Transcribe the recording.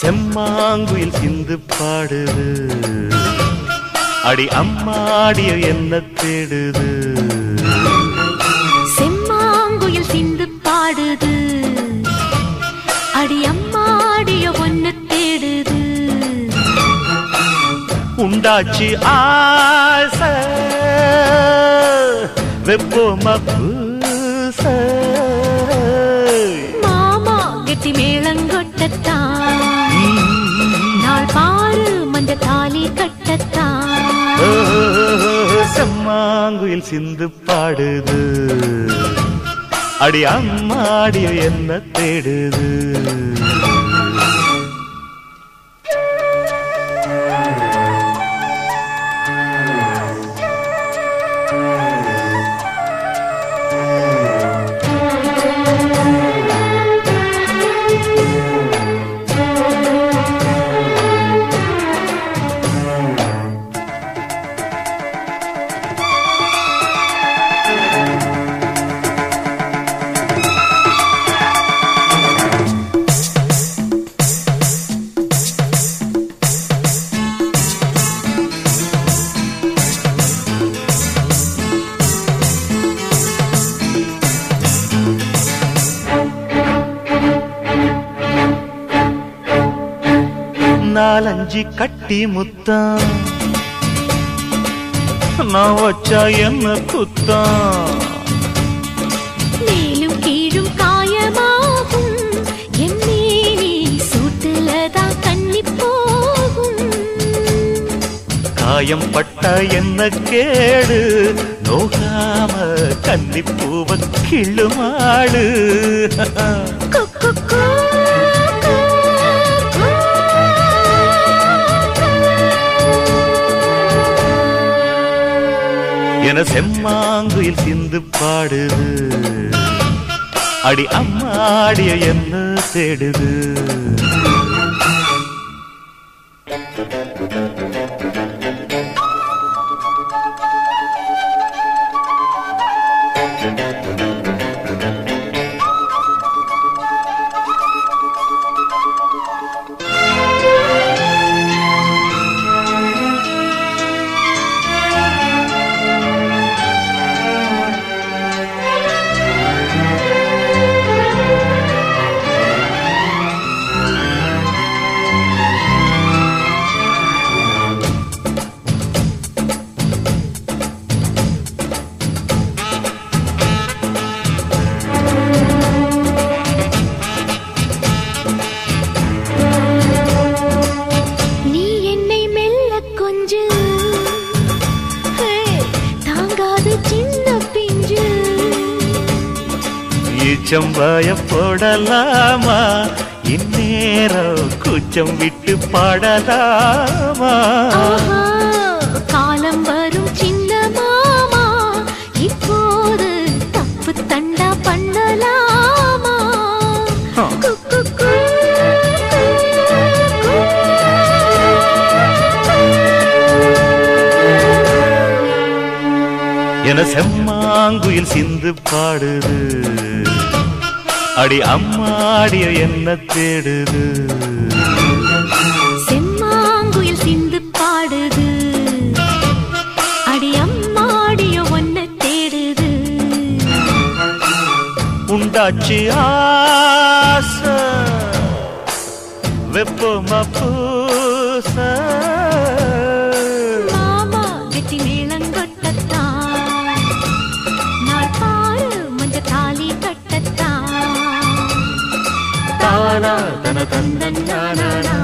செம்மாங்குயில் சிந்து பாடுது அடி அம்மாடிய என்ன தேடுது செம்மாங்குயில் சிந்து பாடுது அடி அம்மாடிய ஒன்னு தேடுது உண்டாச்சு ஆசை வெப்போமா பூச மாமா கெட்டி மேளங்கொட்டத்தான் நாள் பாரு மஞ்ச தாலி கட்டத்தான் செம்மாங்குயில் சிந்து பாடுது அடி அம்மாடிய என்ன தேடுது நாலஞ்சு கட்டி முத்தம் நான் வச்சா என்ன குத்தம் மேலும் கீழும் காயமாகும் என் மேனி சூட்டுலதான் கண்ணி போகும் காயம் பட்ட என்ன கேடு நோகாம கன்னிப்பூவ கிள்ளுமாடு கொக்கு கோ, கோ, கோ. என செம்மாங்குயில் சிந்து பாடுது அடி அம்மாடிய என்ன தேடுது நீ என்னை மெல்ல கொஞ்சு ஹே, தாங்காது சின்ன பிஞ்சு ஈச்சம்பாய போடலாமா இந்நேரம் கூச்சம் விட்டு பாடலாமா ஆஹா, காலம் வரும் சின்ன மாமா இப்போது தப்பு தண்டா பண்ணலாமா ஆ. குக்கு கூ, கூ, என செம்மாங்குயில் சிந்து பாடுது அடி அம்மாடிய என்ன தேடுது செம்மாங்குயில் சிந்து பாடுது அடி அம்மாடிய ஒன்ன தேடுது உண்டாச்சு ஆசை வெப்பமா பூச மாமா கெட்டி மேளங்கொட்டத்தான் நாள் பாரு மஞ்ச தாலி கட்டத்தான் தானா தன தந்தன் நானா